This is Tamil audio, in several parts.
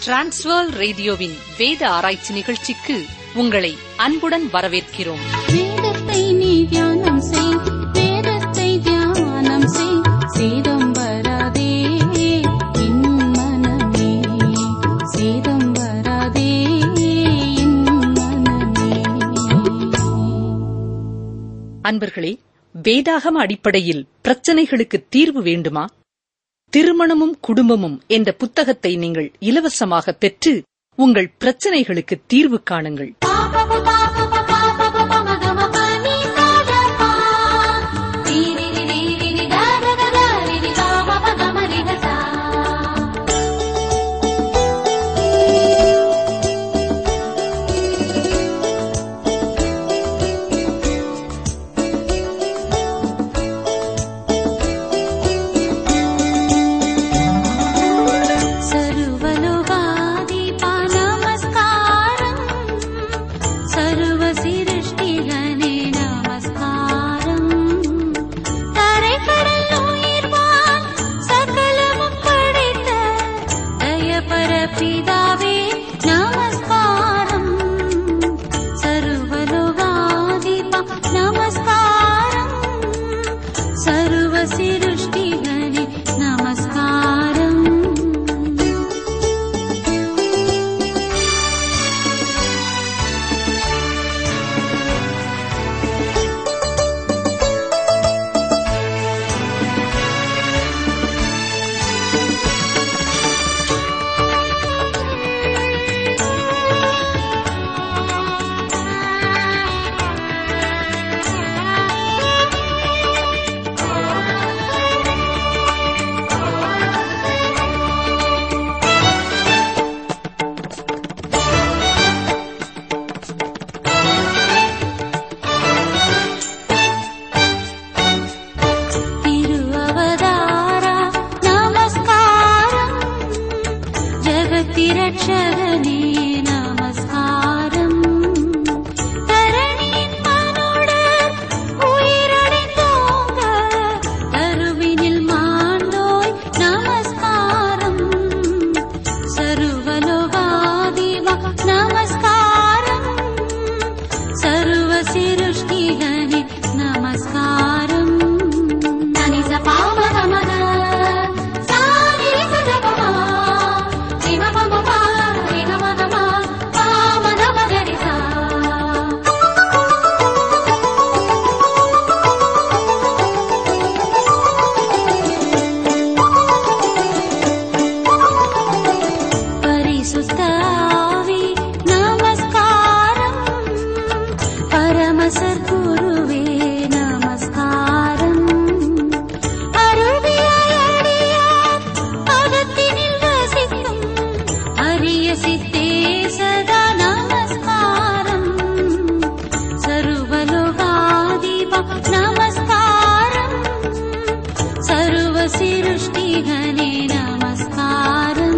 டிரான்ஸ்வர் ரேடியோவின் வேத ஆராய்ச்சி நிகழ்ச்சிக்கு உங்களை அன்புடன் வரவேற்கிறோம் வேதத்தை நீ தியானம் செய் வேதத்தை தியானம் செய் சேதம் வராதே என் மனமே சேதம் வராதே என் மனமே அன்பர்களே வேதாகம அடிப்படையில் பிரச்சனைகளுக்கு தீர்வு வேண்டுமா திருமணமும் குடும்பமும் என்ற புத்தகத்தை நீங்கள் இலவசமாக பெற்று உங்கள் பிரச்சனைகளுக்கு தீர்வு காணுங்கள் सर्वलोकाधिपा नमस्कारम् सर्वसिरुष्टिगणे नमस्कारम् தரைக்கடல் உயிர்வான் சகலமும் படைத்த தயபரபிதாவே நமஸ்காரம் சர்வலோகாதிபா நமஸ்காரம் சர்வசிருஷ்டிகனே நமஸ்காரம் തിരുവവതാര നമസ്കാരം ജഗത്തിരക്ഷകനേ നമസ്കാരം തരണിൻ മനോട് ഉയരடைந்தோங்க கருவினில் மாண்டோய் நமஸ்காரம் சர்வலோகாதிவா நமஸ்காரம் சர்வ சிருஷ்டிகனே நமஸ்காரம் நனி சபாம கமத சாரி சதபமா சிவபமபா ரிகமதமா பாமதமகரிசா பரிசுத்தாவி நமஸ்காரம் பரமசத்குருவே நமஸ்காரம் அருவியடியார் அகத்தினில் வசிக்கும் அரிய சித்தே சதா நமஸ்காரம் சர்வலோகாதிபா நமஸ்காரம் சர்வ சிருஷ்டிகனே நமஸ்காரம்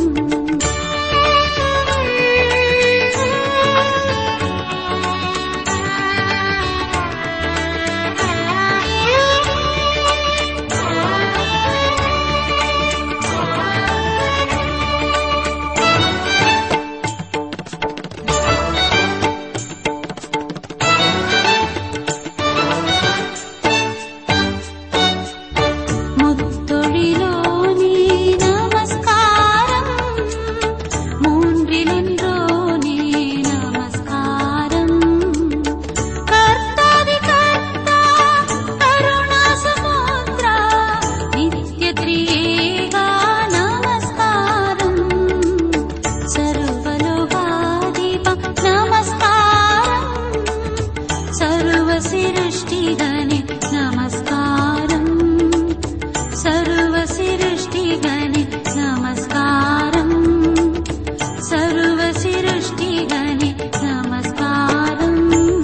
முத்தொழிலோனே நமஸ்காரம் மூன்றிலொன்றோனே நமஸ்காரம் கர்த்தாதி கர்த்தா கருணாசமுத்ரா நித்யத்ரியேகா நமஸ்காரம் சர்வலோகாதிபா நமஸ்காரம் सर्वसिरुष्टिगणे नमस्कारम् सर्वसिरुष्टिगणे नमस्कारम् सर्वसिरुष्टिगणे नमस्कारम्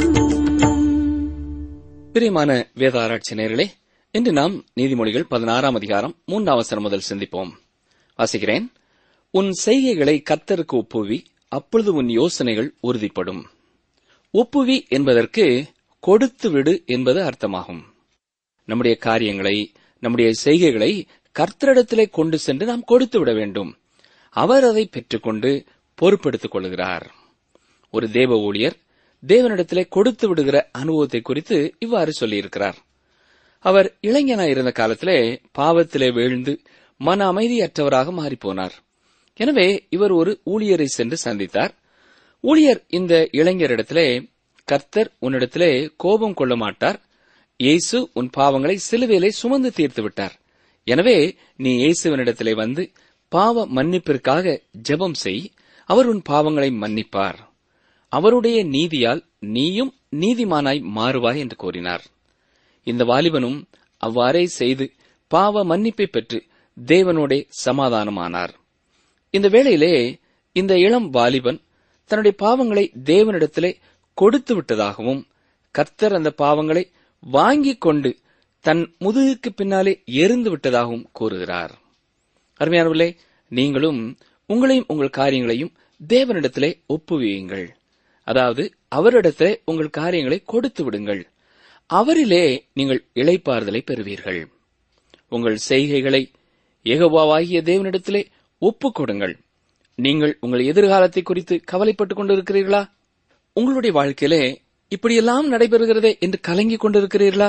பிரியமான வேத ஆராய்ச்சி நேயர்களே இன்று நாம் நீதிமொழிகள் பதினாறாம் அதிகாரம் மூன்றாம் வசனம் முதல் சிந்திப்போம் வாசிக்கிறேன் உன் செய்கைகளை கர்த்தருக்கு ஒப்புவி அப்பொழுது உன் யோசனைகள் உறுதிப்படும் ஒப்புவி என்பதற்கு கொடுத்து விடு என்பது அர்த்தமாகும் நம்முடைய காரியங்களை நம்முடைய செய்கைகளை கர்த்தரிடத்திலே கொண்டு சென்று நாம் கொடுத்து விட வேண்டும் அவர் அதை பெற்றுக்கொண்டு பொறுப்பெடுத்துக் கொள்கிறார் ஒரு தேவ ஊழியர் தேவனிடத்திலே கொடுத்து விடுகிற அனுபவத்தை குறித்து இவ்வாறு சொல்லியிருக்கிறார் அவர் இளைஞனாய் இருந்த காலத்திலே பாவத்திலே வீழ்ந்து மன அமைதியற்றவராக மாறிப்போனார் எனவே இவர் ஒரு ஊழியரை சென்று சந்தித்தார் ஊழியர் இந்த இளைஞரிடத்திலே கர்த்தர் உன்னிடத்திலே கோபம் கொள்ள மாட்டார் இயேசு உன் பாவங்களை சிலுவையிலே சுமந்து தீர்த்து விட்டார் எனவே நீ இயேசுவனிடத்திலே வந்து பாவ மன்னிப்பிற்காக ஜெபம் செய் அவர் உன் பாவங்களை மன்னிப்பார் அவருடைய நீதியால் நீயும் நீதிமானாய் மாறுவாய் என்று கூறினார் இந்த வாலிபனும் அவ்வாறே செய்து பாவ மன்னிப்பை பெற்று தேவனோடே சமாதானமானார் இந்த வேளையிலே இந்த இளம் வாலிபன் தன்னுடைய பாவங்களை தேவனிடத்திலே கொடுத்து விட்டதாகவும் கர்த்தர் அந்த பாவங்களை வாங்கிக் கொண்டு தன் முதுகுக்கு பின்னாலே எரிந்து விட்டதாகவும் கூறுகிறார் அருமையானவர்களே நீங்களும் உங்களையும் உங்கள் காரியங்களையும் தேவனிடத்திலே ஒப்புவியுங்கள் அதாவது அவரிடத்திலே உங்கள் காரியங்களை கொடுத்து விடுங்கள் அவரிலே நீங்கள் இளைப்பாறுதலை பெறுவீர்கள் உங்கள் செய்கைகளை ஏகோவாகிய தேவனிடத்திலே ஒப்புக் கொடுங்கள் நீங்கள் உங்கள் எதிர்காலத்தை குறித்து கவலைப்பட்டுக் கொண்டிருக்கிறீர்களா உங்களுடைய வாழ்க்கையிலே இப்படியெல்லாம் நடைபெறுகிறதே என்று கலங்கிக் கொண்டிருக்கிறீர்களா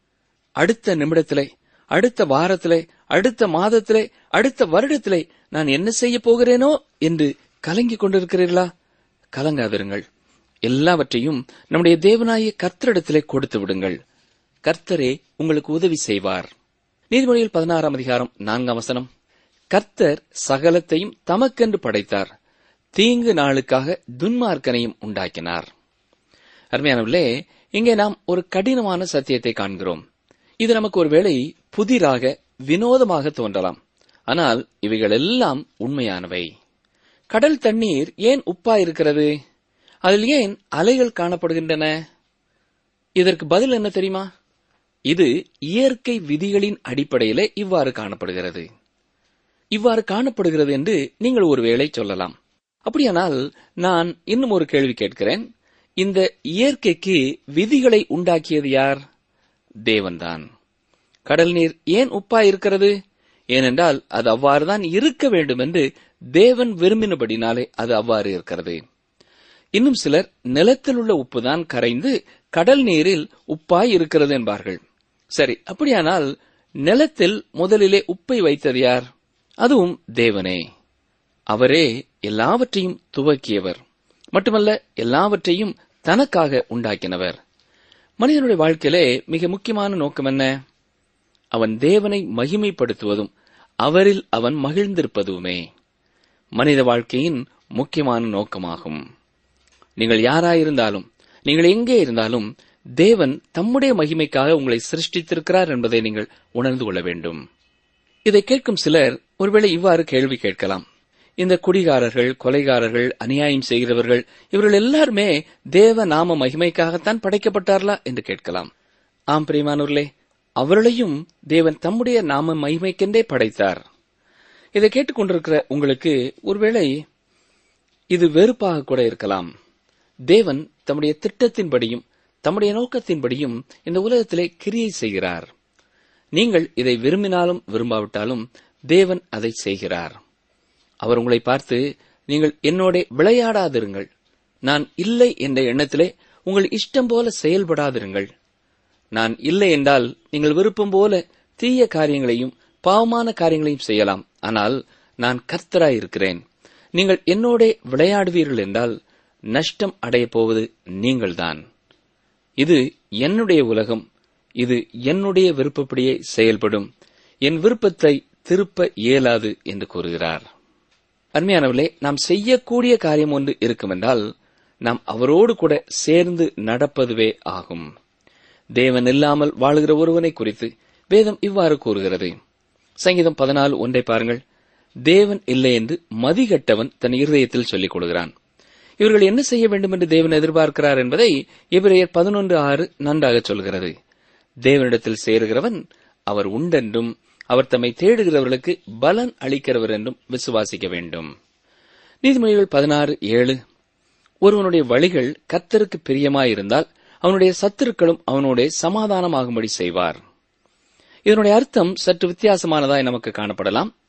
அடுத்த நிமிடத்திலே அடுத்த வாரத்திலே அடுத்த மாதத்திலே அடுத்த வருடத்திலே நான் என்ன செய்ய போகிறேனோ என்று கலங்கிக் கொண்டிருக்கிறீர்களா கலங்காதிருங்கள் எல்லாவற்றையும் நம்முடைய தேவனாய கர்த்தரிடத்திலே கொடுத்து விடுங்கள் கர்த்தரே உங்களுக்கு உதவி செய்வார் நீதிமொழியில் பதினாறாம் அதிகாரம் நான்காம் வசனம் கர்த்தர் சகலத்தையும் தமக்கென்று படைத்தார் தீங்கு நாளுக்காக துன்மார்க்கனையும் உண்டாக்கினார் அருமையானவர்களே இங்கே நாம் ஒரு கடினமான சத்தியத்தை காண்கிறோம் இது நமக்கு ஒருவேளை புதிராக வினோதமாக தோன்றலாம் ஆனால் இவைகள் எல்லாம் உண்மையானவை கடல் தண்ணீர் ஏன் உப்பா இருக்கிறது அதில் ஏன் அலைகள் காணப்படுகின்றன இதற்கு பதில் என்ன தெரியுமா இது இயற்கை விதிகளின் அடிப்படையிலே இவ்வாறு காணப்படுகிறது இவ்வாறு காணப்படுகிறது என்று நீங்கள் ஒருவேளை சொல்லலாம் அப்படியானால் நான் இன்னும் ஒரு கேள்வி கேட்கிறேன் இந்த இயற்கைக்கு விதிகளை உண்டாக்கியது யார் தேவன்தான் கடல் நீர் ஏன் உப்பா இருக்கிறது ஏனென்றால் அது அவ்வாறுதான் இருக்க வேண்டும் என்று தேவன் விரும்பினபடினாலே அது அவ்வாறு இருக்கிறது இன்னும் சிலர் நிலத்தில் உள்ள உப்புதான் கரைந்து கடல் நீரில் உப்பாய் இருக்கிறது என்பார்கள் சரி அப்படியானால் நிலத்தில் முதலிலே உப்பை வைத்தது யார் அதுவும் தேவனே அவரே எல்லாவற்றையும் துவக்கியவர் மட்டுமல்ல எல்லாவற்றையும் தனக்காக உண்டாக்கினவர் மனிதனுடைய வாழ்க்கையிலே மிக முக்கியமான நோக்கம் என்ன அவன் தேவனை மகிமைப்படுத்துவதும் அவரில் அவன் மகிழ்ந்திருப்பதுமே மனித வாழ்க்கையின் முக்கியமான நோக்கமாகும் நீங்கள் யாராயிருந்தாலும் நீங்கள் எங்கே இருந்தாலும் தேவன் தம்முடைய மகிமைக்காக உங்களை சிருஷ்டித்திருக்கிறார் என்பதை நீங்கள் உணர்ந்து கொள்ள வேண்டும் இதை கேட்கும் சிலர் ஒருவேளை இவ்வாறு கேள்வி கேட்கலாம் இந்த குடிகாரர்கள் கொலைகாரர்கள் அநியாயம் செய்கிறவர்கள் இவர்கள் எல்லாருமே தேவ நாம மகிமைக்காகத்தான் படைக்கப்பட்டார்களா என்று கேட்கலாம் ஆம் பிரியமானூர்களே அவர்களையும் தேவன் தம்முடைய நாம மகிமைக்கென்றே படைத்தார் இதை கேட்டுக்கொண்டிருக்கிற உங்களுக்கு ஒருவேளை இது வெறுப்பாக கூட இருக்கலாம் தேவன் தம்முடைய திட்டத்தின்படியும் தம்முடைய நோக்கத்தின்படியும் இந்த உலகத்திலே கிரியை செய்கிறார் நீங்கள் இதை விரும்பினாலும் விரும்பாவிட்டாலும் தேவன் அதை செய்கிறார் அவர் உங்களை பார்த்து நீங்கள் என்னோட விளையாடாதிருங்கள் நான் இல்லை என்ற எண்ணத்திலே உங்கள் இஷ்டம் போல செயல்படாதிருங்கள் நான் இல்லை என்றால் நீங்கள் விருப்பம் போல தீய காரியங்களையும் பாவமான காரியங்களையும் செய்யலாம் ஆனால் நான் கர்த்தராயிருக்கிறேன் நீங்கள் என்னோட விளையாடுவீர்கள் என்றால் நஷ்டம் அடையப் போவது நீங்கள்தான் இது என்னுடைய உலகம் இது என்னுடைய விருப்பப்படியே செயல்படும் என் விருப்பத்தை திருப்ப இயலாது என்று கூறுகிறார் அருமையானவர்களே நாம் செய்யக்கூடிய காரியம் ஒன்று இருக்குமென்றால் நாம் அவரோடு கூட சேர்ந்து நடப்பதுவே ஆகும் தேவன் இல்லாமல் வாழுகிற ஒருவனை குறித்து வேதம் இவ்வாறு கூறுகிறது சங்கீதம் பதினாலு ஒன்றை பாருங்கள் தேவன் இல்லை என்று மதிகட்டவன் தன் இருதயத்தில் சொல்லிக் கொடுக்கிறான் இவர்கள் என்ன செய்ய வேண்டும் என்று தேவன் எதிர்பார்க்கிறார் என்பதை எபிரேயர் பதினொன்று ஆறு நன்றாக சொல்கிறது தேவனிடத்தில் சேருகிறவன் அவர் உண்டென்றும் அவர் தம்மை தேடுகிறவர்களுக்கு பலன் அளிக்கிறவர் என்றும் விசுவாசிக்க வேண்டும் நீதிமொழிகள் பதினாறு ஏழு ஒருவனுடைய வழிகள் கர்த்தருக்கு பிரியமாயிருந்தால் அவனுடைய சத்துருக்களும் அவனோட சமாதானமாகும்படி செய்வார் இதனுடைய அர்த்தம் சற்று வித்தியாசமானதாய் நமக்கு காணப்படலாம்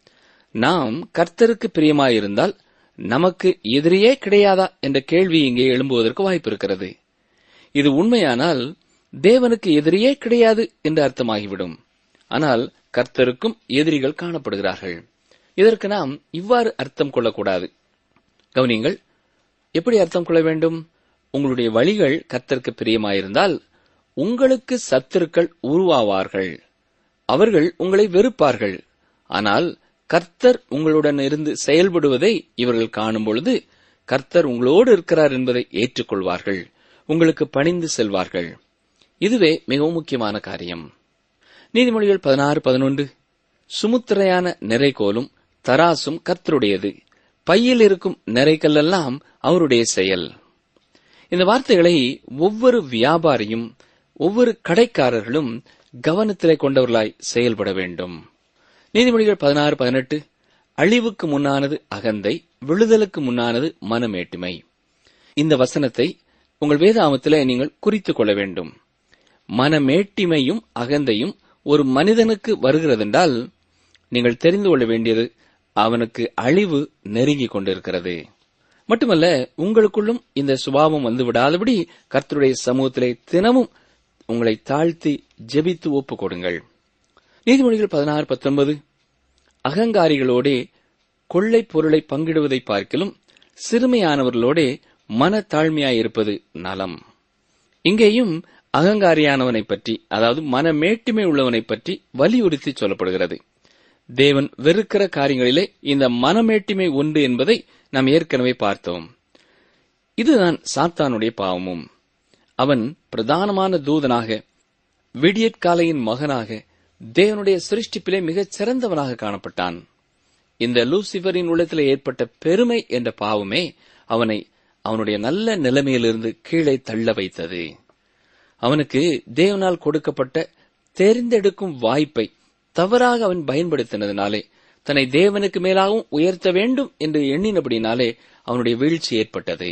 நாம் கர்த்தருக்கு பிரியமாயிருந்தால் நமக்கு எதிரியே கிடையாதா என்ற கேள்வி இங்கே எழும்புவதற்கு வாய்ப்பு இருக்கிறது இது உண்மையானால் தேவனுக்கு எதிரியே கிடையாது என்று அர்த்தமாகிவிடும் ஆனால் கர்த்தருக்கும் எதிரிகள் காணப்படுகிறார்கள் இதற்கு நாம் இவ்வாறு அர்த்தம் கொள்ளக்கூடாது கவனியங்கள் எப்படி அர்த்தம் கொள்ள வேண்டும் உங்களுடைய வழிகள் கர்த்தருக்கு பிரியமாயிருந்தால் உங்களுக்கு சத்துருக்கள் உருவாவார்கள் அவர்கள் உங்களை வெறுப்பார்கள் ஆனால் கர்த்தர் உங்களுடன் இருந்து செயல்படுவதை இவர்கள் காணும் பொழுது கர்த்தர் உங்களோடு இருக்கிறார் என்பதை ஏற்றுக்கொள்வார்கள் உங்களுக்கு பணிந்து செல்வார்கள் இதுவே மிகவும் முக்கியமான காரியம் நீதிமொழிகள் பதினாறு பதினொன்று சுமுத்திரையான நிறைகோலும் தராசும் கர்த்தருடையது பையில் இருக்கும் நிறைக்கல்லெல்லாம் அவருடைய செயல் இந்த வார்த்தைகளை ஒவ்வொரு வியாபாரியும் ஒவ்வொரு கடைக்காரர்களும் கவனத்திலே கொண்டவர்களாய் செயல்பட வேண்டும் நீதிமொழிகள் பதினாறு பதினெட்டு அழிவுக்கு முன்னானது அகந்தை விழுதலுக்கு முன்னானது மனமேட்டுமை இந்த வசனத்தை உங்கள் வேதாமத்திலே நீங்கள் குறித்துக் கொள்ள வேண்டும் மனமேட்டிமையும் அகந்தையும் ஒரு மனிதனுக்கு வருகிறதென்றால் நீங்கள் தெரிந்து கொள்ள வேண்டியது அவனுக்கு அழிவு நெருங்கிக் கொண்டிருக்கிறது மட்டுமல்ல உங்களுக்குள்ளும் இந்த சுபாவம் வந்து விடாதபடி கர்த்தருடைய சமூகத்திலே தினமும் உங்களை தாழ்த்தி ஜெபித்து ஒப்புக் கொடுங்கள் நீதிமொழிகள் பதினாறு பத்தொன்பது அகங்காரிகளோடே கொள்ளை பொருளை பங்கிடுவதை பார்க்கிலும் சிறுமையானவர்களோடே மன தாழ்மையாயிருப்பது நலம் இங்கேயும் அகங்காரியானவனை பற்றி அதாவது மனமேட்டுமை உள்ளவனை பற்றி வலியுறுத்தி சொல்லப்படுகிறது தேவன் வெறுக்கிற காரியங்களிலே இந்த மனமேட்டிமை உண்டு என்பதை நாம் ஏற்கனவே பார்த்தோம் இதுதான் சாத்தானுடைய பாவமும் அவன் பிரதானமான தூதனாக விடியற்காலையின் மகனாக தேவனுடைய சிருஷ்டிப்பிலே மிகச் சிறந்தவனாக காணப்பட்டான் இந்த லூசிபரின் உள்ளத்திலே ஏற்பட்ட பெருமை என்ற பாவமே அவனை அவனுடைய நல்ல நிலைமையிலிருந்து கீழே தள்ள வைத்தது அவனுக்கு தேவனால் கொடுக்கப்பட்ட தெரிந்தெடுக்கும் வாய்ப்பை தவறாக அவன் பயன்படுத்தினதினாலே தன்னை தேவனுக்கு மேலாகவும் உயர்த்த வேண்டும் என்று எண்ணினபடினாலே அவனுடைய வீழ்ச்சி ஏற்பட்டது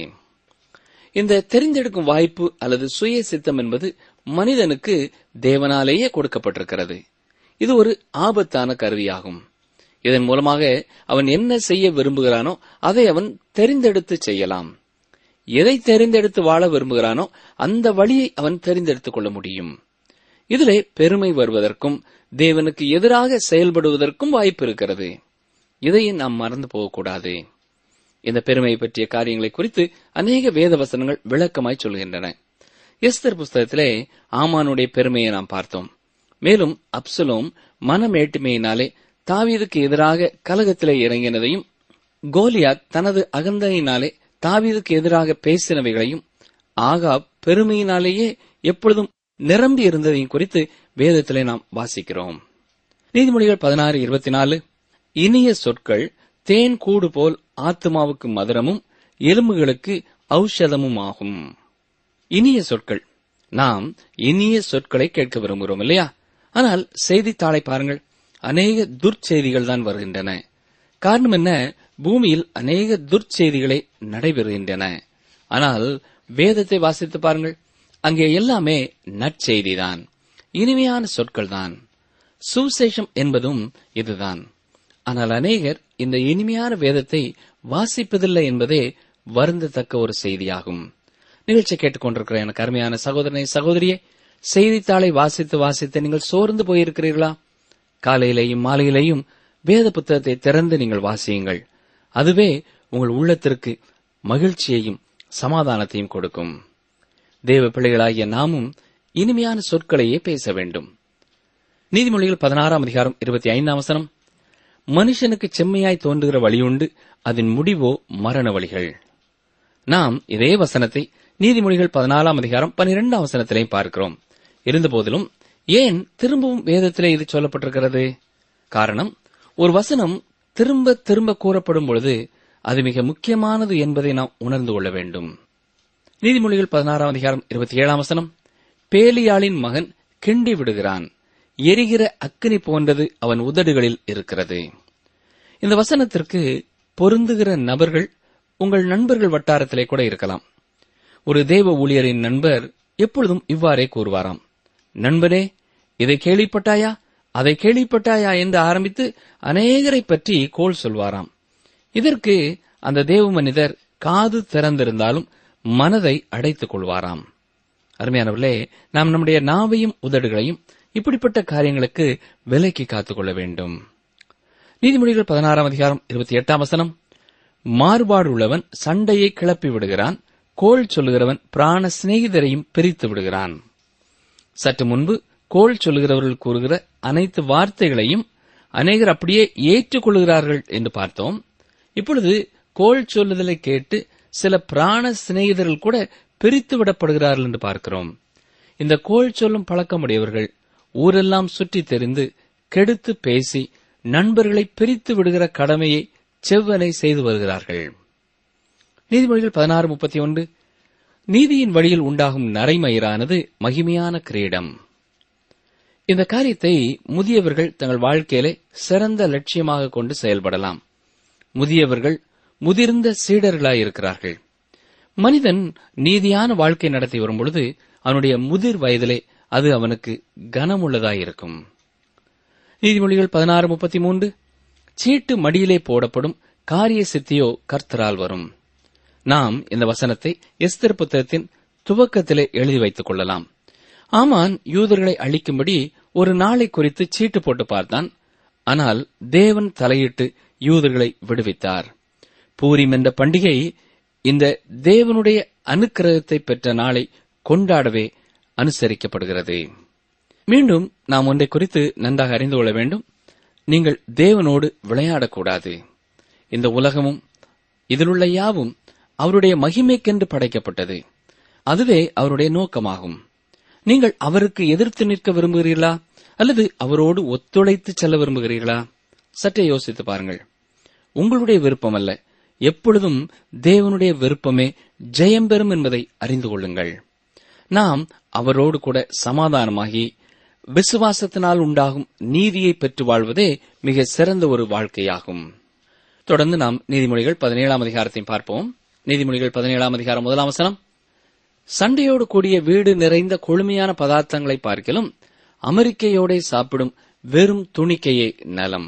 இந்த தெரிந்தெடுக்கும் வாய்ப்பு அல்லது சுய சித்தம் என்பது மனிதனுக்கு தேவனாலேயே கொடுக்கப்பட்டிருக்கிறது இது ஒரு ஆபத்தான கருவியாகும் இதன் மூலமாக அவன் என்ன செய்ய விரும்புகிறானோ அதை அவன் தெரிந்தெடுத்து செய்யலாம் எதை தெரிந்தெடுத்து வாழ விரும்புகிறானோ அந்த வழியை அவன் தெரிந்தெடுத்துக் கொள்ள முடியும் இதிலே பெருமை வருவதற்கும் தேவனுக்கு எதிராக செயல்படுவதற்கும் வாய்ப்பு இருக்கிறது இதையும் நாம் மறந்து போகக்கூடாது இந்த பெருமை பற்றிய காரியங்களை குறித்து அநேக வேத வசனங்கள் விளக்கமாய் சொல்கின்றன எஸ்தர் புஸ்தகத்திலே ஆமானுடைய பெருமையை நாம் பார்த்தோம் மேலும் அப்சலோம் மனமேட்டுமையினாலே தாவீதுக்கு எதிராக கலகத்திலே இறங்கினதையும் கோலியாத் தனது அகந்தையினாலே தாவீதுக்கு எதிராக பேசினவைகளையும் ஆகாப் பெருமையினாலேயே எப்பொழுதும் நிரம்பி இருந்ததையும் குறித்து வேதத்திலே நாம் வாசிக்கிறோம் நீதிமொழிகள் பதினாறு இருபத்தி நாலு இனிய சொற்கள் தேன் கூடு போல் ஆத்மாவுக்கு மதுரமும் எலும்புகளுக்கு ஔஷதமும் ஆகும் இனிய சொற்கள் நாம் இனிய சொற்களை கேட்க விரும்புகிறோம் இல்லையா ஆனால் செய்தித்தாளை பாருங்கள் அநேக துர்ச்செய்திகள் தான் வருகின்றன காரணம் என்ன பூமியில் அநேக துர்ச்செய்திகளே நடைபெறுகின்றன ஆனால் வேதத்தை வாசித்து பாருங்கள் அங்கே எல்லாமே நற்செய்திதான் இனிமையான சொற்கள் தான் சுவிசேஷம் என்பதும் இதுதான் ஆனால் அநேகர் இந்த இனிமையான வேதத்தை வாசிப்பதில்லை என்பதே வருந்தத்தக்க ஒரு செய்தியாகும் நிகழ்ச்சி கேட்டுக்கொண்டிருக்கிற எனக்கு அருமையான சகோதரனை சகோதரியே செய்தித்தாளை வாசித்து வாசித்து நீங்கள் சோர்ந்து போயிருக்கிறீர்களா காலையிலேயும் மாலையிலேயும் வேத புத்தகத்தை திறந்து நீங்கள் வாசியுங்கள் அதுவே உங்கள் உள்ளத்திற்கு மகிழ்ச்சியையும் சமாதானத்தையும் கொடுக்கும் தேவ பிள்ளைகளாகிய நாமும் இனிமையான சொற்களையே பேச வேண்டும் நீதிமொழிகள் பதினாறாம் அதிகாரம் இருபத்தி ஐந்தாம் வசனம் மனுஷனுக்கு செம்மையாய் தோன்றுகிற வழியுண்டு அதன் முடிவோ மரண வழிகள் நாம் இதே வசனத்தை நீதிமொழிகள் பதினாலாம் அதிகாரம் பனிரெண்டாம் வசனத்திலையும் பார்க்கிறோம் இருந்தபோதிலும் ஏன் திரும்பவும் வேதத்திலே இது சொல்லப்பட்டிருக்கிறது காரணம் ஒரு வசனம் திரும்ப திரும்ப கூறப்படும் பொழுது அது மிக முக்கியமானது என்பதை நாம் உணர்ந்து கொள்ள வேண்டும் நீதிமொழிகள் பதினாறாம் அதிகாரம் இருபத்தி ஏழாம் வசனம் பேலியாளின் மகன் கிண்டி விடுகிறான் எரிகிற அக்கினி போன்றது அவன் உதடுகளில் இருக்கிறது இந்த வசனத்திற்கு பொருந்துகிற நபர்கள் உங்கள் நண்பர்கள் வட்டாரத்திலே கூட இருக்கலாம் ஒரு தேவ ஊழியரின் நண்பர் எப்பொழுதும் இவ்வாறே கூறுவாராம் நண்பனே இதை கேள்விப்பட்டாயா அதை கேள்விப்பட்டாயா என்று ஆரம்பித்து அநேகரை பற்றி கோல் சொல்வாராம் இதற்கு அந்த தேவ மனிதர் காது திறந்திருந்தாலும் மனதை அடைத்துக் கொள்வாராம் அருமையானவர்களே நாம் நம்முடைய நாவையும் உதடுகளையும் இப்படிப்பட்ட காரியங்களுக்கு விலைக்கு காத்துக் கொள்ள வேண்டும் நீதிமொழிகள் பதினாறாம் அதிகாரம் இருபத்தி எட்டாம் வசனம் மாறுபாடு உள்ளவன் சண்டையை கிளப்பி விடுகிறான் கோள் சொல்லுகிறவன் பிராண சிநேகிதரையும் பிரித்து விடுகிறான் சற்று முன்பு கோள் சொல்லுகிறவர்கள் கூறுகிற அனைத்து வார்த்தைகளையும் அநேகர் அப்படியே ஏற்றுக்கொள்கிறார்கள் என்று பார்த்தோம் இப்பொழுது கோள் சொல்லுதலை கேட்டு சில பிராண சிநேகிதர்கள் கூட பிரித்து விடப்படுகிறார்கள் என்று பார்க்கிறோம் இந்த கோள் சொல்லும் பழக்கமுடையவர்கள் ஊரெல்லாம் சுற்றித் தெரிந்து கெடுத்து பேசி நண்பர்களை பிரித்து விடுகிற கடமையை செவ்வனை செய்து வருகிறார்கள் நீதிமொழிகள் பதினாறு முப்பத்தி ஒன்று நீதியின் வழியில் உண்டாகும் நரைமயிரானது மகிமையான கிரீடம் இந்த காரியத்தை முதியவர்கள் தங்கள் வாழ்க்கையிலே சிறந்த லட்சியமாக கொண்டு செயல்படலாம் முதியவர்கள் முதிர்ந்த சீடர்களாயிருக்கிறார்கள் மனிதன் நீதியான வாழ்க்கை நடத்தி வரும்பொழுது அவனுடைய முதிர் வயதிலே அது அவனுக்கு கனமுள்ளதாயிருக்கும் நீதிமொழிகள் பதினாறு முப்பத்தி மூன்று சீட்டு மடியிலே போடப்படும் காரிய சித்தியோ கர்த்தரால் வரும் நாம் இந்த வசனத்தை எஸ்தர் புத்தகத்தின் துவக்கத்திலே எழுதி வைத்துக் கொள்ளலாம் ஆமான் யூதர்களை அழிக்கும்படி ஒரு நாளை குறித்து சீட்டு போட்டு பார்த்தான் ஆனால் தேவன் தலையிட்டு யூதர்களை விடுவித்தார் பூரிம் என்ற பண்டிகை இந்த தேவனுடைய அனுக்கிரகத்தை பெற்ற நாளை கொண்டாடவே அனுசரிக்கப்படுகிறது மீண்டும் நாம் ஒன்றை குறித்து நன்றாக அறிந்து கொள்ள வேண்டும் நீங்கள் தேவனோடு விளையாடக்கூடாது இந்த உலகமும் இதிலுள்ள யாவும் அவருடைய மகிமைக்கென்று படைக்கப்பட்டது அதுவே அவருடைய நோக்கமாகும் நீங்கள் அவருக்கு எதிர்த்து நிற்க விரும்புகிறீர்களா அல்லது அவரோடு ஒத்துழைத்து செல்ல விரும்புகிறீர்களா சற்றே யோசித்து பாருங்கள் உங்களுடைய விருப்பம் அல்ல எப்பொழுதும் தேவனுடைய விருப்பமே ஜெயம் பெறும் என்பதை அறிந்து கொள்ளுங்கள் நாம் அவரோடு கூட சமாதானமாகி விசுவாசத்தினால் உண்டாகும் நீதியை பெற்று வாழ்வதே மிக சிறந்த ஒரு வாழ்க்கையாகும் தொடர்ந்து நாம் நீதிமொழிகள் பதினேழாம் அதிகாரத்தையும் பார்ப்போம் நீதிமொழிகள் பதினேழாம் அதிகாரம் முதலாம் வசனம் சண்டையோடு கூடிய வீடு நிறைந்த கொழுமையான பதார்த்தங்களை பார்க்கிலும் அமெரிக்கையோடே சாப்பிடும் வெறும் துணிக்கையே நலம்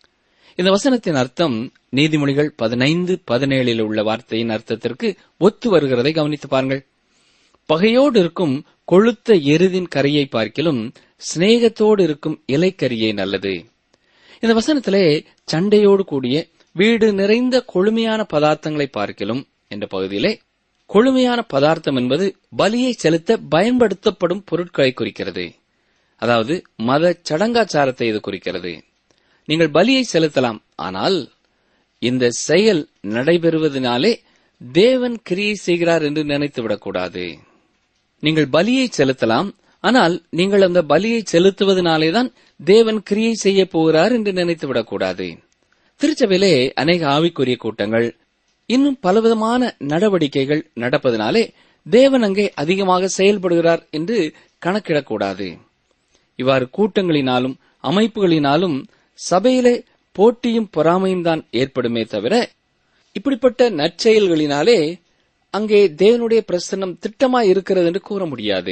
இந்த வசனத்தின் அர்த்தம் நீதிமொழிகள் பதினைந்து பதினேழில் உள்ள வார்த்தையின் அர்த்தத்திற்கு ஒத்து வருகிறதை கவனித்து பாருங்கள் பகையோடு இருக்கும் கொழுத்த எருதின் கரியை பார்க்கிலும் சிநேகத்தோடு இருக்கும் இலைக்கரியே நல்லது இந்த வசனத்திலே சண்டையோடு கூடிய வீடு நிறைந்த கொழுமையான பதார்த்தங்களை பார்க்கிலும் என்ற பகுதியிலே கொழுமையான பதார்த்தம் என்பது பலியை செலுத்த பயன்படுத்தப்படும் பொருட்களை குறிக்கிறது அதாவது மத சடங்காச்சாரத்தை இது குறிக்கிறது நீங்கள் பலியை செலுத்தலாம் ஆனால் இந்த செயல் நடைபெறுவதனாலே தேவன் கிரியை செய்கிறார் என்று நினைத்து விடக்கூடாது நீங்கள் பலியை செலுத்தலாம் ஆனால் நீங்கள் அந்த பலியை செலுத்துவதனாலேதான் தேவன் கிரியை செய்ய போகிறார் என்று நினைத்து விடக்கூடாது திருச்சபையிலே அநேக ஆவிக்குரிய கூட்டங்கள் இன்னும் பலவிதமான நடவடிக்கைகள் நடப்பதனாலே தேவன் அங்கே அதிகமாக செயல்படுகிறார் என்று கணக்கிடக்கூடாது இவ்வாறு கூட்டங்களினாலும் அமைப்புகளினாலும் சபையிலே போட்டியும் பொறாமையும் தான் ஏற்படுமே தவிர இப்படிப்பட்ட நற்செயல்களினாலே அங்கே தேவனுடைய பிரசன்னம் திட்டமாய் இருக்கிறது என்று கூற முடியாது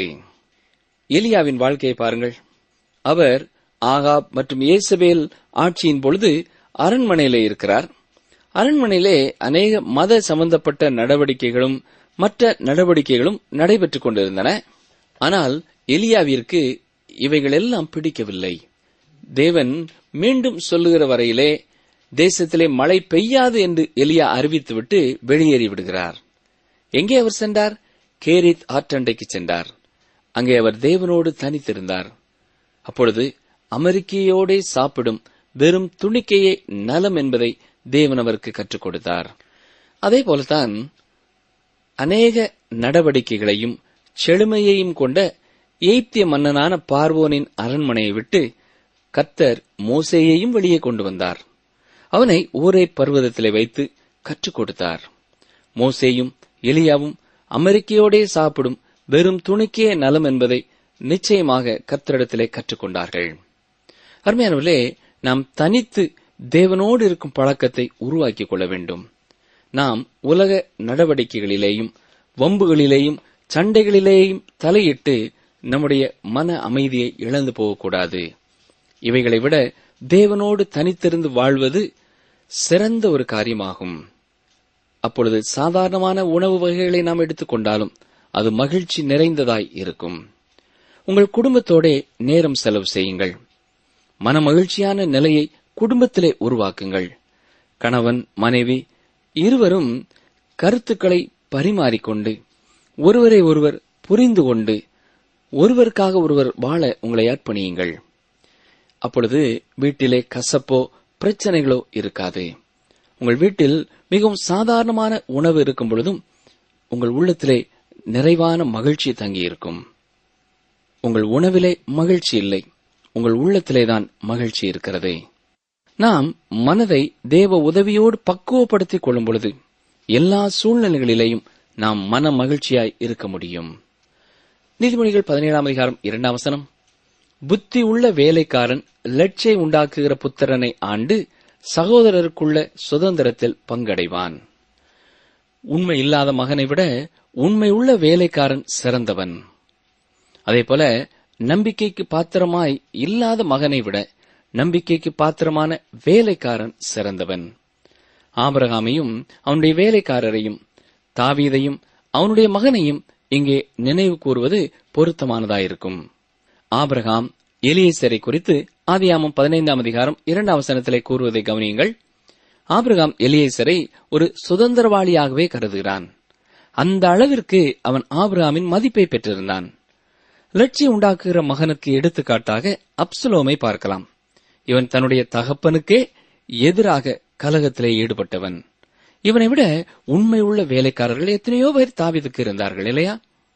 எலியாவின் வாழ்க்கையை பாருங்கள் அவர் ஆகாப் மற்றும் இயேசபேல் ஆட்சியின் பொழுது அரண்மனையிலே இருக்கிறார் அரண்மனையிலே அநேக மத சம்பந்தப்பட்ட நடவடிக்கைகளும் மற்ற நடவடிக்கைகளும் நடைபெற்றுக் கொண்டிருந்தன ஆனால் எலியாவிற்கு இவைகள் எல்லாம் பிடிக்கவில்லை தேவன் மீண்டும் சொல்லுகிற வரையிலே தேசத்திலே மழை பெய்யாது என்று எலியா அறிவித்துவிட்டு வெளியேறி விடுகிறார் எங்கே அவர் சென்றார் கேரித் ஆற்றண்டைக்கு சென்றார் அங்கே அவர் தேவனோடு தனித்திருந்தார் அப்பொழுது அமெரிக்கையோடே சாப்பிடும் வெறும் துணிக்கையே நலம் என்பதை தேவன் அவருக்கு கற்றுக் கொடுத்தார் அதே போலத்தான் அநேக நடவடிக்கைகளையும் செழுமையையும் கொண்ட எய்த்திய மன்னனான பார்வோனின் அரண்மனையை விட்டு கர்த்தர் மோசேயையும் வெளியே கொண்டு வந்தார் அவனை ஊரை பர்வதத்திலே வைத்து கற்றுக் கொடுத்தார் மோசேயும் எலியாவும் அமெரிக்கையோடே சாப்பிடும் வெறும் துணிக்கே நலம் என்பதை நிச்சயமாக கர்த்தரிடத்திலே கற்றுக்கொண்டார்கள் அருமையானவர்களே நாம் தனித்து தேவனோடு இருக்கும் பழக்கத்தை உருவாக்கிக் கொள்ள வேண்டும் நாம் உலக நடவடிக்கைகளிலேயும் வம்புகளிலேயும் சண்டைகளிலேயும் தலையிட்டு நம்முடைய மன அமைதியை இழந்து போகக்கூடாது இவைகளை விட தேவனோடு தனித்திருந்து வாழ்வது சிறந்த ஒரு காரியமாகும் அப்பொழுது சாதாரணமான உணவு வகைகளை நாம் எடுத்துக்கொண்டாலும் அது மகிழ்ச்சி நிறைந்ததாய் இருக்கும் உங்கள் குடும்பத்தோடே நேரம் செலவு செய்யுங்கள் மன மகிழ்ச்சியான நிலையை குடும்பத்திலே உருவாக்குங்கள் கணவன் மனைவி இருவரும் கருத்துக்களை பரிமாறிக்கொண்டு ஒருவரை ஒருவர் புரிந்து கொண்டு ஒருவருக்காக ஒருவர் வாழ உங்களை அர்ப்பணியுங்கள் அப்பொழுது வீட்டிலே கசப்போ பிரச்சனைகளோ இருக்காது உங்கள் வீட்டில் மிகவும் சாதாரணமான உணவு இருக்கும் பொழுதும் உங்கள் உள்ளத்திலே நிறைவான மகிழ்ச்சி தங்கியிருக்கும் உங்கள் உணவிலே மகிழ்ச்சி இல்லை உங்கள் உள்ளத்திலேதான் மகிழ்ச்சி இருக்கிறது நாம் மனதை தேவ உதவியோடு பக்குவப்படுத்திக் கொள்ளும் பொழுது எல்லா சூழ்நிலைகளிலேயும் நாம் மன மகிழ்ச்சியாய் இருக்க முடியும் நீதிமொழிகள் பதினேழாம் அதிகாரம் இரண்டாம் வசனம் புத்தி உள்ள வேலைக்காரன் லட்சை உண்டாக்குகிற புத்திரனை ஆண்டு சகோதரருக்குள்ள சுதந்திரத்தில் பங்கடைவான் உண்மை இல்லாத மகனை விட உண்மை உள்ள வேலைக்காரன் சிறந்தவன் அதேபோல நம்பிக்கைக்கு பாத்திரமாய் இல்லாத மகனை விட நம்பிக்கைக்கு பாத்திரமான வேலைக்காரன் சிறந்தவன் ஆபரகாமையும் அவனுடைய வேலைக்காரரையும் தாவீதையும் அவனுடைய மகனையும் இங்கே நினைவு கூறுவது பொருத்தமானதாயிருக்கும் ஆபிரகாம் எலியேசரை குறித்து ஆதியாமம் பதினைந்தாம் அதிகாரம் இரண்டாம் வசனத்திலே கூறுவதை கவனியுங்கள் ஆபிரகாம் எலியேசரை ஒரு சுதந்திரவாளியாகவே கருதுகிறான் அந்த அளவிற்கு அவன் ஆபிரகாமின் மதிப்பை பெற்றிருந்தான் லட்சியம் உண்டாக்குகிற மகனுக்கு எடுத்துக்காட்டாக அப்சுலோமை பார்க்கலாம் இவன் தன்னுடைய தகப்பனுக்கே எதிராக கலகத்திலே ஈடுபட்டவன் இவனை விட உண்மை உள்ள வேலைக்காரர்கள் எத்தனையோ பேர் தாவிதுக்கு இருந்தார்கள் இல்லையா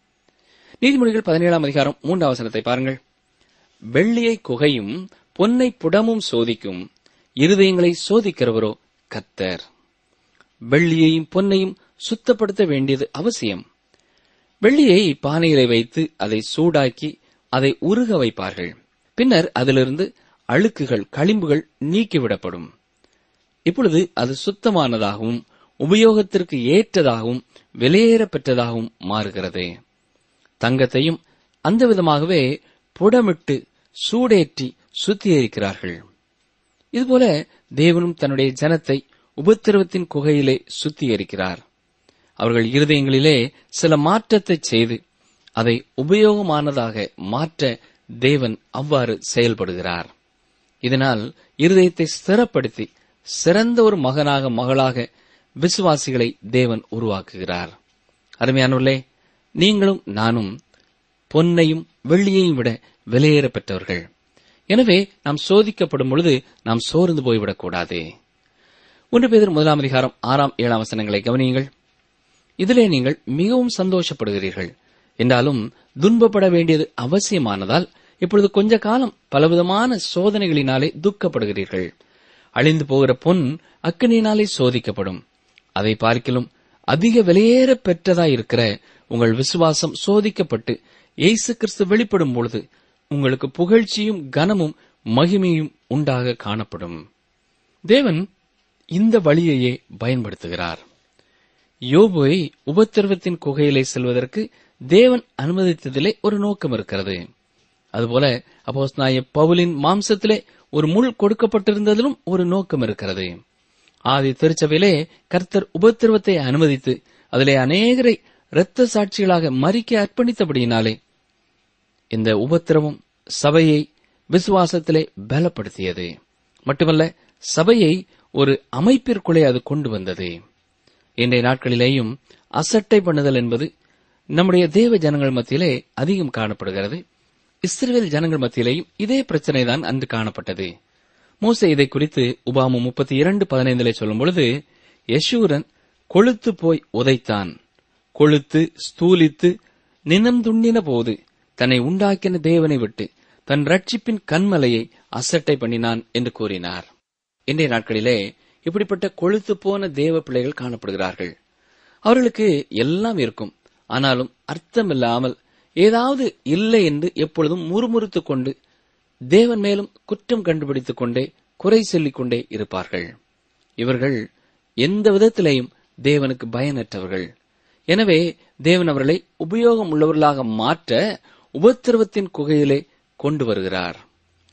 நீதிமொழிகள் பதினேழாம் அதிகாரம் மூன்றாம் வசனத்தை பாருங்கள் வெள்ளியை குகையும் பொன்னை புடமும் சோதிக்கும் இருதயங்களை சோதிக்கிறவரோ கத்தர் வெள்ளியையும் பொன்னையும் சுத்தப்படுத்த வேண்டியது அவசியம் வெள்ளியை பானையிலே வைத்து அதை சூடாக்கி அதை உருக வைப்பார்கள் பின்னர் அதிலிருந்து அழுக்குகள் களிம்புகள் நீக்கிவிடப்படும் இப்பொழுது அது சுத்தமானதாகவும் உபயோகத்திற்கு ஏற்றதாகவும் வெளியேற பெற்றதாகவும் மாறுகிறது தங்கத்தையும் அந்த விதமாகவே புடமிட்டு சூடேற்றி சுத்திகரிக்கிறார்கள் இதுபோல தேவனும் தன்னுடைய ஜனத்தை உபத்திரவத்தின் குகையிலே சுத்திகரிக்கிறார் அவர்கள் இருதயங்களிலே சில மாற்றத்தை செய்து அதை உபயோகமானதாக மாற்ற தேவன் அவ்வாறு செயல்படுகிறார் இதனால் இருதயத்தை ஸ்திரப்படுத்தி சிறந்த ஒரு மகனாக மகளாக விசுவாசிகளை தேவன் உருவாக்குகிறார் அருமையானவர்களே நீங்களும் நானும் பொன்னையும் வெள்ளியையும் விட விலையேற பெற்றவர்கள் எனவே நாம் சோதிக்கப்படும் பொழுது நாம் சோர்ந்து போய்விடக்கூடாது ஒன்று பேதர் முதலாம் அதிகாரம் ஆறாம் ஏழாம் வசனங்களை கவனியுங்கள் இதிலே நீங்கள் மிகவும் சந்தோஷப்படுகிறீர்கள் என்றாலும் துன்பப்பட வேண்டியது அவசியமானதால் இப்பொழுது கொஞ்ச காலம் பலவிதமான சோதனைகளினாலே துக்கப்படுகிறீர்கள் அழிந்து போகிற பொன் அக்கனியினாலே சோதிக்கப்படும் அதை பார்க்கிலும் அதிக விலையேற பெற்றதாயிருக்கிற உங்கள் விசுவாசம் சோதிக்கப்பட்டு இயேசு கிறிஸ்து வெளிப்படும் பொழுது உங்களுக்கு புகழ்ச்சியும் கனமும் மகிமையும் உண்டாக காணப்படும் தேவன் இந்த வழியையே பயன்படுத்துகிறார் யோபுவை உபத்திரவத்தின் குகையிலே செல்வதற்கு தேவன் அனுமதித்ததிலே ஒரு நோக்கம் இருக்கிறது அதுபோல அப்போஸ் நாய பவுலின் மாம்சத்திலே ஒரு முள் கொடுக்கப்பட்டிருந்ததிலும் ஒரு நோக்கம் இருக்கிறது ஆதி திருச்சபையிலே கர்த்தர் உபத்திரவத்தை அனுமதித்து அதிலே அநேகரை இரத்த சாட்சிகளாக மறிக்க அர்ப்பணித்தபடியினாலே இந்த உபத்திரவம் சபையை விசுவாசத்திலே பலப்படுத்தியது மட்டுமல்ல சபையை ஒரு அமைப்பிற்குள்ளே அது கொண்டு வந்தது இன்றைய நாட்களிலேயும் அசட்டை பண்ணுதல் என்பது நம்முடைய தேவ ஜனங்கள் மத்தியிலே அதிகம் காணப்படுகிறது இஸ்ரேல் ஜனங்கள் மத்தியிலேயும் இதே பிரச்சனை தான் அன்று காணப்பட்டது மோசே இதை குறித்து உபாமு முப்பத்தி இரண்டு பதினைந்திலே சொல்லும் பொழுது யசூரன் கொழுத்து போய் உதைத்தான் கொழுத்து ஸ்தூலித்து நினந்துண்ணின போது தன்னை உண்டாக்கின தேவனை விட்டு தன் ரட்சிப்பின் கண்மலையை அசட்டை பண்ணினான் என்று கூறினார் இன்றைய நாட்களிலே இப்படிப்பட்ட கொழுத்து போன தேவ பிள்ளைகள் காணப்படுகிறார்கள் அவர்களுக்கு எல்லாம் இருக்கும் ஆனாலும் அர்த்தமில்லாமல் ஏதாவது இல்லை என்று எப்பொழுதும் முறுமுறுத்துக் கொண்டு தேவன் மேலும் குற்றம் கண்டுபிடித்துக் கொண்டே குறை சொல்லிக் கொண்டே இருப்பார்கள் இவர்கள் எந்த விதத்திலேயும் தேவனுக்கு பயனற்றவர்கள் எனவே தேவன் அவர்களை உபயோகம் உள்ளவர்களாக மாற்ற உபத்திரவத்தின் குகையிலே கொண்டு வருகிறார்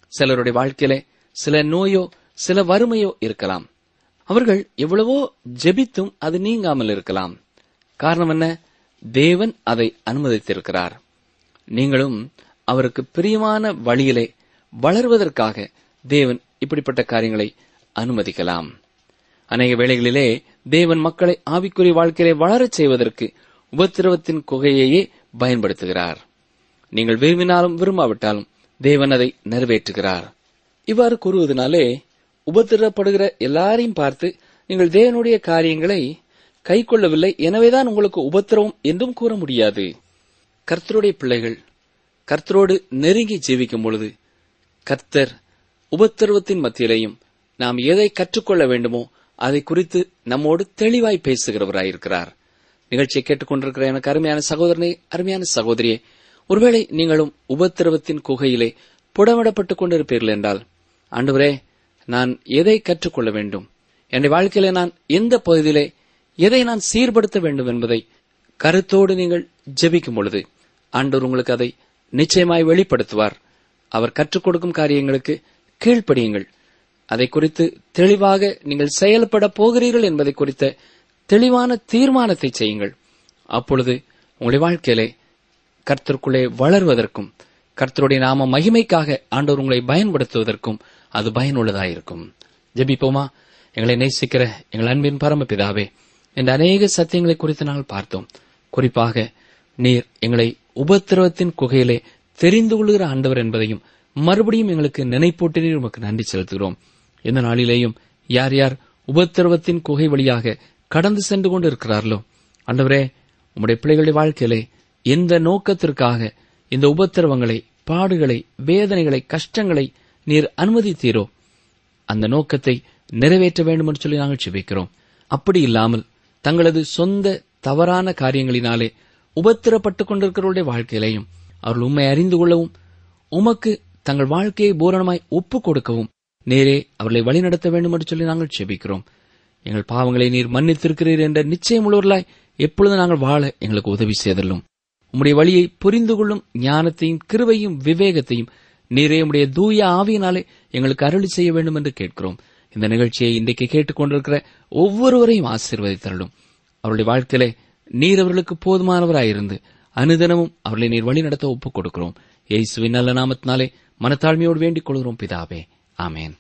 சிலருடைய வாழ்க்கையிலே சில நோயோ சில வறுமையோ இருக்கலாம் அவர்கள் எவ்வளவோ ஜெபித்தும் அது நீங்காமல் இருக்கலாம் காரணம் என்ன தேவன் அதை அனுமதித்திருக்கிறார் நீங்களும் அவருக்கு பிரியமான வழியிலே வளர்வதற்காக தேவன் இப்படிப்பட்ட காரியங்களை அனுமதிக்கலாம் அநேக வேளைகளிலே தேவன் மக்களை ஆவிக்குரிய வாழ்க்கையிலே வளரச் செய்வதற்கு உபத்திரவத்தின் குகையையே பயன்படுத்துகிறார் நீங்கள் விரும்பினாலும் விரும்பாவிட்டாலும் தேவன் அதை நிறைவேற்றுகிறார் இவ்வாறு கூறுவதனாலே உபத்திரப்படுகிற எல்லாரையும் பார்த்து நீங்கள் தேவனுடைய காரியங்களை கைக்கொள்ளவில்லை எனவேதான் உங்களுக்கு உபத்திரவம் என்றும் கூற முடியாது கர்த்தருடைய பிள்ளைகள் கர்த்தரோடு நெருங்கி ஜீவிக்கும் பொழுது கர்த்தர் உபத்திரவத்தின் மத்தியிலேயும் நாம் எதை கற்றுக்கொள்ள வேண்டுமோ அதை குறித்து நம்மோடு தெளிவாய் பேசுகிறவராயிருக்கிறார் நிகழ்ச்சியை கேட்டுக்கொண்டிருக்கிற எனக்கு அருமையான சகோதரனே அருமையான சகோதரியே ஒருவேளை நீங்களும் உபத்திரவத்தின் குகையிலே புடமிடப்பட்டுக் கொண்டிருப்பீர்கள் என்றால் ஆண்டவரே நான் எதை கற்றுக்கொள்ள வேண்டும் என்னுடைய வாழ்க்கையிலே நான் எந்த பகுதியிலே எதை நான் சீர்படுத்த வேண்டும் என்பதை கருத்தோடு நீங்கள் ஜெபிக்கும் பொழுது ஆண்டவர் உங்களுக்கு அதை நிச்சயமாய் வெளிப்படுத்துவார் அவர் கற்றுக் கொடுக்கும் காரியங்களுக்கு கீழ்ப்படியுங்கள் அதை குறித்து தெளிவாக நீங்கள் செயல்பட போகிறீர்கள் என்பதை குறித்த தெளிவான தீர்மானத்தை செய்யுங்கள் அப்பொழுது உங்களுடைய வாழ்க்கையிலே கர்த்தருக்குள்ளே வளர்வதற்கும் கர்த்தருடைய நாம மகிமைக்காக ஆண்டவர் உங்களை பயன்படுத்துவதற்கும் அது பயனுள்ளதாயிருக்கும் ஜெபிப்போமா எங்களை நேசிக்கிற எங்கள் அன்பின் பரமபிதாவே இந்த அநேக சத்தியங்களை குறித்து நாங்கள் பார்த்தோம் குறிப்பாக நீர் எங்களை உபத்திரவத்தின் குகையிலே தெரிந்து கொள்கிற ஆண்டவர் என்பதையும் மறுபடியும் எங்களுக்கு நினைப்பூட்டினீர் உமக்கு நன்றி செலுத்துகிறோம் இந்த நாளிலேயும் யார் யார் உபத்திரவத்தின் குகை வழியாக கடந்து சென்று கொண்டு இருக்கிறார்களோ ஆண்டவரே உம்முடைய பிள்ளைகளுடைய வாழ்க்கையிலே எந்த நோக்கத்திற்காக இந்த உபத்திரவங்களை பாடுகளை வேதனைகளை கஷ்டங்களை நீர் அனுமதித்தீரோ அந்த நோக்கத்தை நிறைவேற்ற வேண்டும் என்று சொல்லி நாங்கள் செபிக்கிறோம் அப்படி இல்லாமல் தங்களது சொந்த தவறான காரியங்களினாலே உபத்திரப்பட்டுக் கொண்டிருக்கிறவருடைய வாழ்க்கையிலையும் அவர்கள் உண்மை அறிந்து கொள்ளவும் உமக்கு தங்கள் வாழ்க்கையை பூரணமாய் ஒப்புக் கொடுக்கவும் நேரே அவர்களை வழிநடத்த வேண்டும் என்று சொல்லி நாங்கள் செபிக்கிறோம் எங்கள் பாவங்களை நீர் மன்னித்திருக்கிறீர் என்ற நிச்சயம் உள்ளவர்களாய் எப்பொழுது நாங்கள் வாழ எங்களுக்கு உதவி செய்தல்லும் உம்முடைய வழியை புரிந்து கொள்ளும் ஞானத்தையும் கிருவையும் விவேகத்தையும் நீரே உம்முடைய தூய ஆவியினாலே எங்களுக்கு அருளி செய்ய வேண்டும் என்று கேட்கிறோம் இந்த நிகழ்ச்சியை இன்றைக்கு கேட்டுக்கொண்டிருக்கிற ஒவ்வொருவரையும் ஆசீர்வதித்தருளும் அவருடைய வாழ்க்கையிலே நீர் அவர்களுக்கு போதுமானவராயிருந்து அனுதினமும் அவர்களை நீர் வழி நடத்த ஒப்புக் கொடுக்கிறோம் இயேசுவின் நல்ல நாமத்தினாலே மனத்தாழ்மையோடு வேண்டிக் கொள்கிறோம் பிதாவே ஆமேன்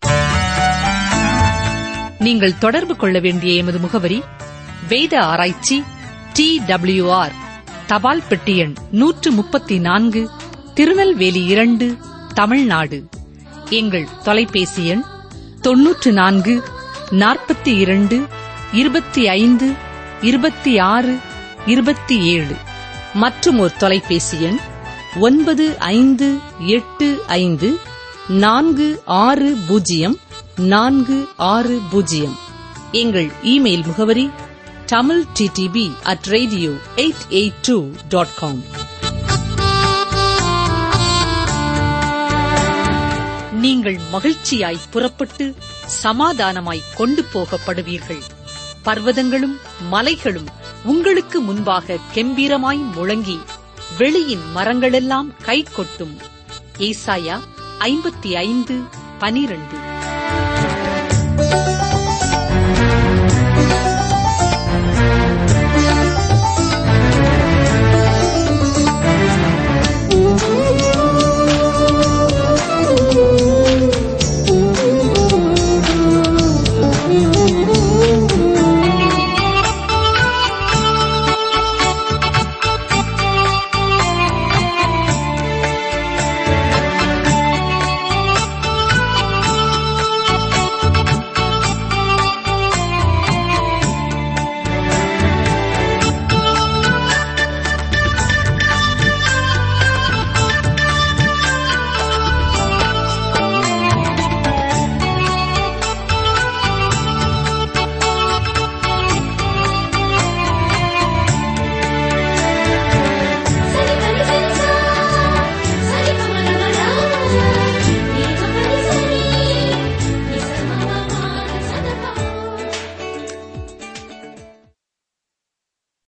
நீங்கள் தொடர்பு கொள்ள வேண்டிய எமது முகவரி வேத ஆராய்ச்சி டி ஆர் தபால் பெட்டி எண் நூற்று முப்பத்தி நான்கு திருநெல்வேலி இரண்டு தமிழ்நாடு எங்கள் தொலைபேசி எண் தொன்னூற்று நான்கு நாற்பத்தி இரண்டு இருபத்தி ஐந்து இருபத்தி ஆறு இருபத்தி ஏழு மற்றும் ஒரு தொலைபேசி எண் ஒன்பது ஐந்து எட்டு ஐந்து நான்கு ஆறு பூஜ்ஜியம் நான்கு ஆறு பூஜ்ஜியம் எங்கள் இமெயில் முகவரி Tamil DTP at radio eight eight two dot com நீங்கள் மகிழ்ச்சியாய் புறப்பட்டு சமாதானமாய் கொண்டு போகப்படுவீர்கள் பர்வதங்களும் மலைகளும் உங்களுக்கு முன்பாக கெம்பீரமாய் முழங்கி வெளியின் மரங்களெல்லாம் கை கொட்டும் ஏசாயா ஐம்பத்தி ஐந்து பனிரண்டு